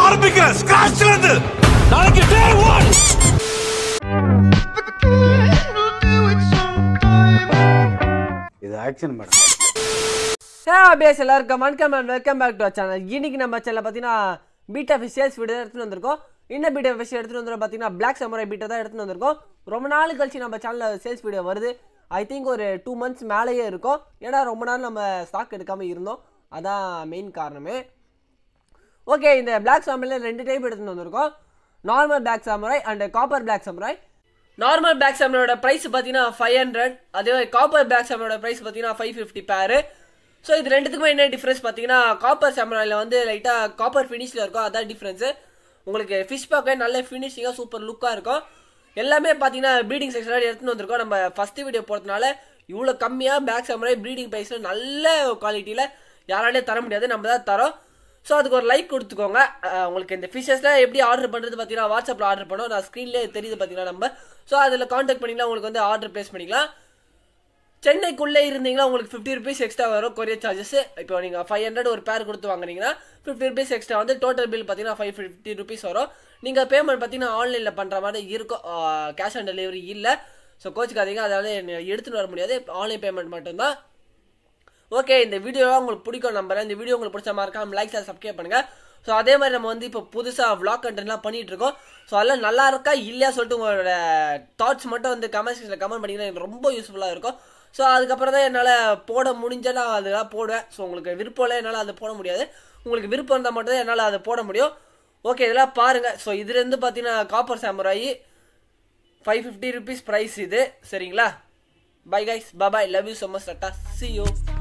ஆரம்பிக்கிறேன் ஸ்கிராச்ல இருந்து நாளைக்கு டே ஒன் இது ஆக்ஷன் மேடம் ஹே அபியாஸ் எல்லாருக்கும் வணக்கம் and welcome back to channel இன்னைக்கு நம்ம சேனலில் பார்த்தீங்கன்னா பீட் ஆஃப் சேல்ஸ் வீடியோ எடுத்துகிட்டு வந்திருக்கோம் என்ன பீட் ஆஃப் எடுத்துகிட்டு வந்து பார்த்தீங்கன்னா பிளாக் சமரை பீட்டை தான் எடுத்துகிட்டு வந்திருக்கோம் ரொம்ப நாள் கழிச்சு நம்ம சேனலில் சேல்ஸ் வீடியோ வருது ஐ திங்க் ஒரு டூ மந்த்ஸ் மேலேயே இருக்கும் ஏன்னா ரொம்ப நாள் நம்ம ஸ்டாக் எடுக்காமல் இருந்தோம் அதான் மெயின் காரணமே ஓகே இந்த பிளாக் சாமரில் ரெண்டு டைப் எடுத்துட்டு வந்திருக்கோம் normal black samurai and copper black samurai normal black சாமரோட ப்ரைஸ் பார்த்தீங்கன்னா ஃபைவ் ஹண்ட்ரட் அதே மாதிரி காப்பர் பிளாக் சாமரோட ப்ரைஸ் பார்த்தீங்கன்னா ஃபைவ் ஃபிஃப்டி பேரு ஸோ இது ரெண்டுத்துக்குமே என்ன டிஃப்ரென்ஸ் பார்த்தீங்கன்னா காப்பர் சாமராயில் வந்து லைட்டாக காப்பர் ஃபினிஷில் இருக்கும் அதான் டிஃப்ரென்ஸு உங்களுக்கு ஃபிஷ் பார்க்கவே நல்ல ஃபினிஷிங்காக சூப்பர் லுக்காக இருக்கும் எல்லாமே பார்த்தீங்கன்னா ப்ரீடிங் செக்ஷனாக எடுத்துன்னு வந்திருக்கோம் நம்ம ஃபஸ்ட்டு வீடியோ போகிறதுனால இவ்வளோ கம்மியாக பேக் சாமராய் ப்ரீடிங் ப்ரைஸில் நல்ல குவாலிட்டியில் யாராலே தர முடியாது நம்ம தான் தரோம் ஸோ அதுக்கு ஒரு லைக் கொடுத்துக்கோங்க அஹ் உங்களுக்கு இந்த ஃபிஷஸ்லாம் எப்படி ஆர்டர் பண்ணுறது பார்த்தீங்கன்னா வாட்ஸ்அப்பில் ஆர்டர் பண்ணோம் நான் ஸ்க்ரீன்லேயே தெரியுது பார்த்தீங்கன்னா நம்ம ஸோ அதில் காண்டாக்ட் பண்ணிக்கலாம் உங்களுக்கு வந்து ஆர்டர் ப்ளேஸ் பண்ணிக்கலாம் சென்னைக்குள்ளே இருந்தீங்கன்னா உங்களுக்கு ஃபிஃப்டி ருபீஸ் எக்ஸ்ட்ரா வரும் கொரியர் சார்ஜஸ் இப்போ நீங்கள் ஃபைவ் ஹண்ட்ரட் ஒரு பேர் கொடுத்து வாங்குனீங்கன்னா ஃபிஃப்டி ருபீஸ் எக்ஸ்ட்ரா வந்து டோட்டல் பில் பார்த்தீங்கன்னா ஃபைவ் ஃபிஃப்டி ருபீஸ் வரும் நீங்கள் பேமெண்ட் பார்த்தீங்கன்னா ஆன்லைனில் பண்ணுற மாதிரி இருக்கும் கேஷ் ஆன் டெலிவரி இல்லை ஸோ கோச்சுக்காதீங்க அதாவது எடுத்துகிட்டு வர முடியாது ஆன்லைன் பேமெண்ட் மட்டும்தான் ஓகே இந்த வீடியோலாம் உங்களுக்கு பிடிக்கும் நம்புறேன் இந்த வீடியோ உங்களுக்கு பிடிச்ச மாதிரி இருக்காம லைக் சப்ஸ்கிரைப் பண்ணுங்க ஸோ அதே மாதிரி நம்ம வந்து இப்போ புதுசாக vlog கண்டென்ட்லாம் பண்ணிட்டு இருக்கோம் ஸோ அதெல்லாம் நல்லா இருக்கா இல்லையா சொல்லிட்டு உங்களோட தாட்ஸ் மட்டும் வந்து கமெண்ட் செக்ஷனில் கமெண்ட் பண்ணிங்கன்னா எனக்கு ரொம்ப யூஸ்ஃபுல்லாக இருக்கும் ஸோ அதுக்கப்புறம் தான் என்னால் போட முடிஞ்சா நான் அதெல்லாம் போடுவேன் ஸோ உங்களுக்கு விருப்பம் இல்லை என்னால் அதை போட முடியாது உங்களுக்கு விருப்பம் இருந்தால் மட்டும் தான் என்னால் அதை போட முடியும் ஓகே இதெல்லாம் பாருங்கள் ஸோ இதுலேருந்து பார்த்தீங்கன்னா copper samurai five fifty rupees price இது சரிங்களா bye guys bye bye love you so much டாட்டா see you